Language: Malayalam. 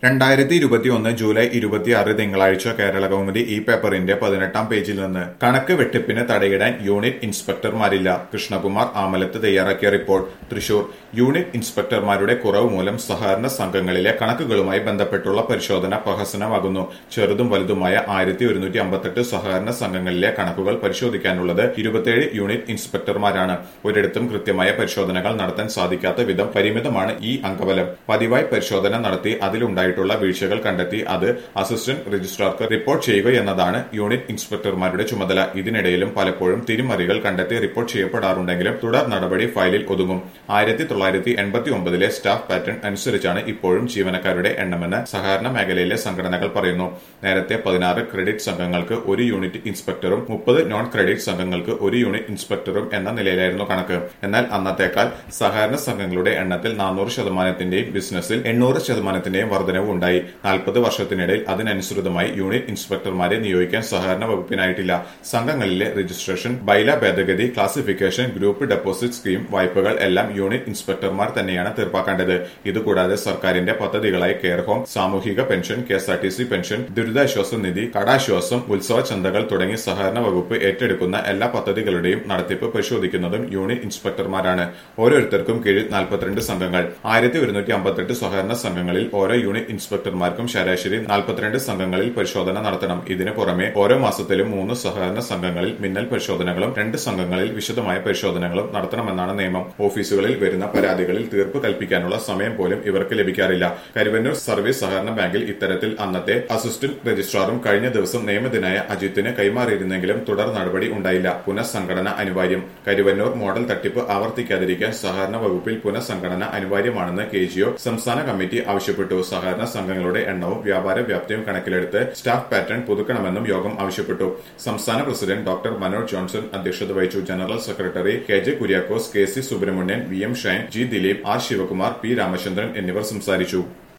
രണ്ടായിരത്തി ഇരുപത്തിയൊന്ന് ജൂലൈ ഇരുപത്തിയാറ് തിങ്കളാഴ്ച കേരള കൗമുദി ഈ പേപ്പറിന്റെ പതിനെട്ടാം പേജിൽ നിന്ന് കണക്ക് വെട്ടിപ്പിന് തടയിടാൻ യൂണിറ്റ് ഇൻസ്പെക്ടർമാരില്ല കൃഷ്ണകുമാർ ആമലത്ത് തയ്യാറാക്കിയ റിപ്പോർട്ട് തൃശൂർ യൂണിറ്റ് ഇൻസ്പെക്ടർമാരുടെ കുറവ് മൂലം സഹകരണ സംഘങ്ങളിലെ കണക്കുകളുമായി ബന്ധപ്പെട്ടുള്ള പരിശോധന പ്രഹസനമാകുന്നു ചെറുതും വലുതുമായ ആയിരത്തി ഒരുന്നൂറ്റി അമ്പത്തെട്ട് സഹകരണ സംഘങ്ങളിലെ കണക്കുകൾ പരിശോധിക്കാനുള്ളത് ഇരുപത്തിയേഴ് യൂണിറ്റ് ഇൻസ്പെക്ടർമാരാണ് ഒരിടത്തും കൃത്യമായ പരിശോധനകൾ നടത്താൻ സാധിക്കാത്ത വിധം പരിമിതമാണ് ഈ അംഗബലം പതിവായി പരിശോധന നടത്തി അതിലുണ്ടായിട്ടുള്ള വീഴ്ചകൾ കണ്ടെത്തി അത് അസിസ്റ്റന്റ് രജിസ്ട്രാർക്ക് റിപ്പോർട്ട് ചെയ്യുക എന്നതാണ് യൂണിറ്റ് ഇൻസ്പെക്ടർമാരുടെ ചുമതല ഇതിനിടയിലും പലപ്പോഴും തിരിമറികൾ കണ്ടെത്തി റിപ്പോർട്ട് ചെയ്യപ്പെടാറുണ്ടെങ്കിലും തുടർ നടപടി ഫയലിൽ ഒതുങ്ങും ആയിരത്തി തൊള്ളായിരത്തി എൺപത്തി ഒമ്പതിലെ സ്റ്റാഫ് പാറ്റേൺ അനുസരിച്ചാണ് ഇപ്പോഴും ജീവനക്കാരുടെ എണ്ണമെന്ന് സഹകരണ മേഖലയിലെ സംഘടനകൾ പറയുന്നു നേരത്തെ പതിനാറ് ക്രെഡിറ്റ് സംഘങ്ങൾക്ക് ഒരു യൂണിറ്റ് ഇൻസ്പെക്ടറും മുപ്പത് നോൺ ക്രെഡിറ്റ് സംഘങ്ങൾക്ക് ഒരു യൂണിറ്റ് ഇൻസ്പെക്ടറും എന്ന നിലയിലായിരുന്നു കണക്ക് എന്നാൽ അന്നത്തേക്കാൾ സഹകരണ സംഘങ്ങളുടെ എണ്ണത്തിൽ നാനൂറ് ശതമാനത്തിന്റെയും ബിസിനസ്സിൽ എണ്ണൂറ് ശതമാനത്തിന്റെയും വർധനവ് ഉണ്ടായി നാൽപ്പത് വർഷത്തിനിടയിൽ അതിനനുസൃതമായി യൂണിറ്റ് ഇൻസ്പെക്ടർമാരെ നിയോഗിക്കാൻ സഹകരണ വകുപ്പിനായിട്ടില്ല സംഘങ്ങളിലെ രജിസ്ട്രേഷൻ ബൈല ഭേദഗതി ക്ലാസിഫിക്കേഷൻ ഗ്രൂപ്പ് ഡെപ്പോസിറ്റ് സ്കീം വായ്പകൾ എല്ലാം യൂണിറ്റ് ഇൻസ്പെക്ടർമാർ തന്നെയാണ് തീർപ്പാക്കേണ്ടത് ഇതുകൂടാതെ സർക്കാരിന്റെ പദ്ധതികളായി കെയർ ഹോം സാമൂഹിക pension K S R T C pension ദുരിതാശ്വാസ നിധി കടാശ്വാസം ഉത്സവ ചന്തകൾ തുടങ്ങി സഹകരണ വകുപ്പ് ഏറ്റെടുക്കുന്ന എല്ലാ പദ്ധതികളുടെയും നടത്തിപ്പ് പരിശോധിക്കുന്നതും യൂണിറ്റ് ഇൻസ്പെക്ടർമാരാണ് ഓരോരുത്തർക്കും കീഴിൽ നാൽപ്പത്തിരണ്ട് സംഘങ്ങൾ ആയിരത്തി ഒരുന്നൂറ്റി അമ്പത്തെട്ട് സഹകരണ സംഘങ്ങളിൽ ഓരോ യൂണിറ്റ് ഇൻസ്പെക്ടർമാർക്കും ശരാശരി നാൽപ്പത്തിരണ്ട് സംഘങ്ങളിൽ പരിശോധന നടത്തണം ഇതിനു പുറമെ ഓരോ മാസത്തിലും മൂന്ന് സഹകരണ സംഘങ്ങളിൽ മിന്നൽ പരിശോധനകളും രണ്ട് സംഘങ്ങളിൽ വിശദമായ പരിശോധനകളും നടത്തണമെന്നാണ് നിയമം ഓഫീസുകളിൽ വരുന്ന പരാതികളിൽ തീർപ്പ് കൽപ്പിക്കാനുള്ള സമയം പോലും ഇവർക്ക് ലഭിക്കാറില്ല കരുവന്നൂർ സർവീസ് സഹകരണ ബാങ്കിൽ ഇത്തരത്തിൽ അന്നത്തെ അസിസ്റ്റന്റ് രജിസ്ട്രാറും കഴിഞ്ഞ ദിവസം നിയമിതനായ അജിത്തിന് കൈമാറിയിരുന്നെങ്കിലും തുടർ നടപടി ഉണ്ടായില്ല പുനഃസംഘടന അനിവാര്യം കരുവന്നൂർ മോഡൽ തട്ടിപ്പ് ആവർത്തിക്കാതിരിക്കാൻ സഹകരണ വകുപ്പിൽ പുനഃസംഘടന അനിവാര്യമാണെന്ന് കെ ജിഒ സംസ്ഥാന കമ്മിറ്റി ആവശ്യപ്പെട്ടു സഹകരണ സംഘങ്ങളുടെ എണ്ണവും വ്യാപാര വ്യാപ്തിയും കണക്കിലെടുത്ത് സ്റ്റാഫ് പാറ്റേൺ പുതുക്കണമെന്നും യോഗം ആവശ്യപ്പെട്ടു സംസ്ഥാന പ്രസിഡന്റ് ഡോക്ടർ മനോജ് ജോൺസൺ അധ്യക്ഷത വഹിച്ചു general secretary K J Kuriakose K C Subrahmanian V M Shine G Dileep R Sivakumar P Ramachandran എന്നിവർ സംസാരിച്ചു